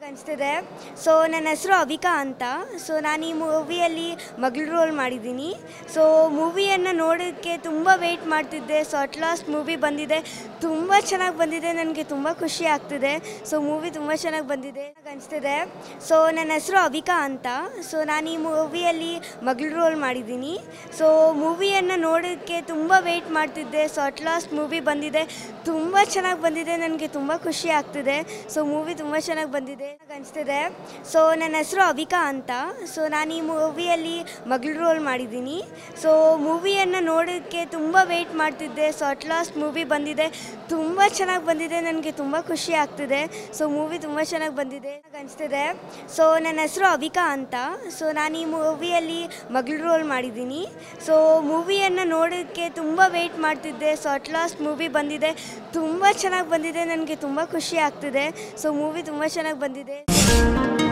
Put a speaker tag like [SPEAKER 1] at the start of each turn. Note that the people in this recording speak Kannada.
[SPEAKER 1] ಅನಿಸ್ತಿದೆ ಸೊ ನನ್ನ ಹೆಸರು ಅವಿಕಾ ಅಂತ ಸೊ ನಾನು ಈ ಮೂವಿಯಲ್ಲಿ ಮಗಳ ರೋಲ್ ಮಾಡಿದ್ದೀನಿ ಸೊ ಮೂವಿಯನ್ನು ನೋಡೋಕ್ಕೆ ತುಂಬ ವೆಯ್ಟ್ ಮಾಡ್ತಿದ್ದೆ ಸೊ ಅಟ್ ಲಾಸ್ಟ್ ಮೂವಿ ಬಂದಿದೆ ತುಂಬ ಚೆನ್ನಾಗಿ ಬಂದಿದೆ ನನಗೆ ತುಂಬ ಖುಷಿ ಆಗ್ತಿದೆ ಸೊ ಮೂವಿ ತುಂಬ ಚೆನ್ನಾಗಿ ಬಂದಿದೆ ಅನಿಸ್ತಿದೆ ಸೊ ನನ್ನ ಹೆಸರು ಅವಿಕಾ ಅಂತ ಸೊ ನಾನು ಈ ಮೂವಿಯಲ್ಲಿ ಮಗಳ ರೋಲ್ ಮಾಡಿದ್ದೀನಿ ಸೊ ಮೂವಿಯನ್ನು ನೋಡೋಕ್ಕೆ ತುಂಬ ವೆಯ್ಟ್ ಮಾಡ್ತಿದ್ದೆ ಸೊ ಅಟ್ ಲಾಸ್ಟ್ ಮೂವಿ ಬಂದಿದೆ ತುಂಬ ಚೆನ್ನಾಗಿ ಬಂದಿದೆ ನನಗೆ ತುಂಬ ಖುಷಿ ಆಗ್ತಿದೆ ಸೊ ಮೂವಿ ತುಂಬ ಚೆನ್ನಾಗಿ ಬಂದಿದೆ ಅನಿಸ್ತಿದೆ ಸೊ ನನ್ನ ಹೆಸರು ಅವಿಕಾ ಅಂತ ಸೊ ನಾನು ಈ ಮೂವಿಯಲ್ಲಿ ಮಗಳ ರೋಲ್ ಮಾಡಿದ್ದೀನಿ ಸೊ ಮೂವಿಯನ್ನು ನೋಡೋಕ್ಕೆ ತುಂಬ ವೆಯ್ಟ್ ಮಾಡ್ತಿದ್ದೆ ಸೊ ಅಟ್ ಲಾಸ್ಟ್ ಮೂವಿ ಬಂದಿದೆ ತುಂಬ ಚೆನ್ನಾಗಿ ಬಂದಿದೆ ನನಗೆ ತುಂಬ ಖುಷಿ ಆಗ್ತಿದೆ ಸೊ ಮೂವಿ ತುಂಬ ಚೆನ್ನಾಗಿ ಬಂದಿದೆ ಅನಿಸ್ತಿದೆ ಸೊ ನನ್ನ ಹೆಸರು ಅವಿಕಾ ಅಂತ ಸೊ ನಾನು ಈ ಮೂವಿಯಲ್ಲಿ ಮಗಳ ರೋಲ್ ಮಾಡಿದ್ದೀನಿ ಸೊ ಮೂವಿಯನ್ನು ನೋಡೋಕ್ಕೆ ತುಂಬ ವೆಯ್ಟ್ ಮಾಡ್ತಿದ್ದೆ ಸೊ ಅಟ್ ಲಾಸ್ಟ್ ಮೂವಿ ಬಂದಿದೆ ತುಂಬ ಚೆನ್ನಾಗಿ ಬಂದಿದೆ ನನಗೆ ತುಂಬ ಖುಷಿ ಆಗ್ತಿದೆ ಸೊ ಮೂವಿ ತುಂಬ ಚೆನ್ನಾಗಿ ಬಂದಿದೆ